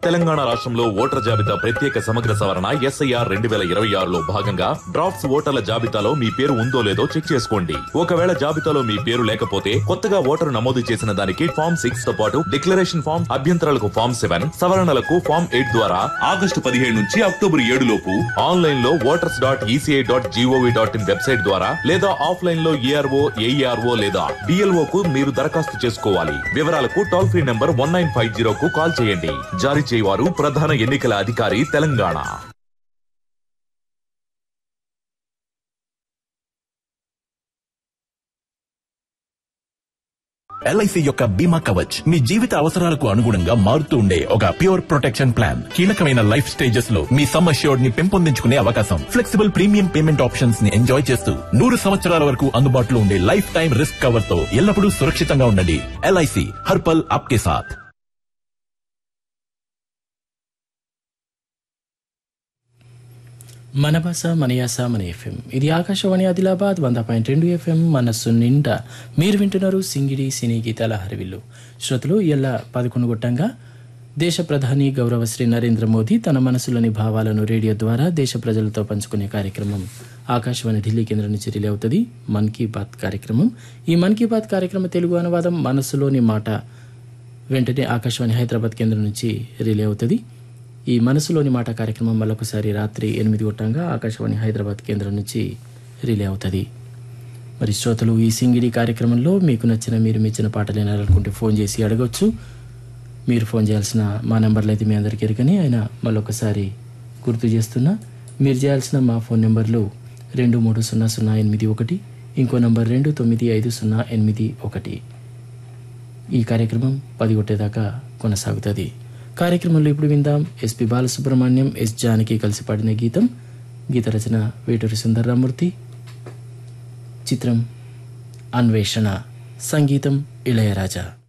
తెలంగాణ రాష్ట్రంలో ఓటర్ జాబితా ప్రత్యేక సమగ్ర సవరణ ఎస్ఐఆర్ రెండు వేల ఇరవై ఆరులో భాగంగా డ్రాఫ్ట్స్ ఓటర్ల జాబితాలో మీ పేరు ఉందో లేదో చెక్ చేసుకోండి ఒకవేళ జాబితాలో మీ పేరు లేకపోతే కొత్తగా ఓటరు నమోదు చేసిన దానికి ఫామ్ సిక్స్ తో పాటు డిక్లరేషన్ ఫామ్ అభ్యంతరాలకు ఫామ్ సెవెన్ సవరణలకు ఫామ్ ఎయిట్ ద్వారా ఆగస్టు పదిహేడు నుంచి అక్టోబర్ ఏడు లోపు ఆన్లైన్ లో voters dot ECI dot GOV dot in website ద్వారా లేదా ఆఫ్లైన్ లో ఏఆర్ఓ ఏఈఆర్ఓ లేదా డిఎల్ఓ కు మీరు దరఖాస్తు చేసుకోవాలి వివరాలకు toll free number one nine five zero కు కాల్ చేయండి జారీ చేయవారు ప్రధాన ఎన్నికల అధికారి తెలంగాణ ఎల్ఐసి యొక్క బీమా కవచ్ మీ జీవిత అవసరాలకు అనుగుణంగా మారుతూ ఉండే ఒక ప్యూర్ ప్రొటెక్షన్ ప్లాన్ కీలకమైన లైఫ్ స్టేజెస్ లో మీ సమ్ అష్యూర్డ్ ని పెంపొందించుకునే అవకాశం ఫ్లెక్సిబుల్ ప్రీమియం పేమెంట్ ఆప్షన్స్ ని ఎంజాయ్ చేస్తూ నూరు సంవత్సరాల వరకు అందుబాటులో ఉండే లైఫ్ టైం రిస్క్ కవర్ తో ఎల్లప్పుడూ సురక్షితంగా ఉండండి ఎల్ఐసి హర్పల్ ఆప్కే సాథ్ మన భాష మన యాస మన ఎఫ్ఎం ఇది ఆకాశవాణి ఆదిలాబాద్ వంద పాయింట్ రెండు ఎఫ్ఎం మనస్సు నిండా మీరు వింటున్నారు సింగిడి సినీ గీతాల హరివిల్లు శ్రోతలు ఇలా పదకొండు గొట్టంగా దేశ ప్రధాని గౌరవ శ్రీ నరేంద్ర మోదీ తన మనసులోని భావాలను రేడియో ద్వారా దేశ ప్రజలతో పంచుకునే కార్యక్రమం ఆకాశవాణి ఢిల్లీ కేంద్రం నుంచి రిలే అవుతుంది మన్ కీ బాత్ కార్యక్రమం ఈ మన్ కీ బాత్ కార్యక్రమం తెలుగు అనువాదం మనసులోని మాట వెంటనే ఆకాశవాణి హైదరాబాద్ కేంద్రం నుంచి రిలే అవుతుంది ఈ మనసులోని మాట కార్యక్రమం మరొకసారి రాత్రి ఎనిమిది గొట్టంగా ఆకాశవాణి హైదరాబాద్ కేంద్రం నుంచి రిలే అవుతుంది మరి శ్రోతలు ఈ సింగిడి కార్యక్రమంలో మీకు నచ్చిన మీరు మెచ్చిన పాటలు వినాలనుకుంటే ఫోన్ చేసి అడగొచ్చు మీరు ఫోన్ చేయాల్సిన మా నెంబర్లు అయితే మీ అందరికీ ఎరగని అయినా మళ్ళొకసారి గుర్తు చేస్తున్నా మీరు చేయాల్సిన మా ఫోన్ నెంబర్లు రెండు మూడు సున్నా సున్నా ఎనిమిది ఒకటి ఇంకో నంబర్ రెండు తొమ్మిది ఐదు సున్నా ఎనిమిది ఒకటి ఈ కార్యక్రమం పది కొట్టేదాకా కొనసాగుతుంది కార్యక్రమంలో ఇప్పుడు విందాం ఎస్పి బాలసుబ్రహ్మణ్యం ఎస్ జానకి కలిసి పాడిన గీతం గీత రచన వేటూరి సుందర్రామూర్తి చిత్రం అన్వేషణ సంగీతం ఇళయరాజా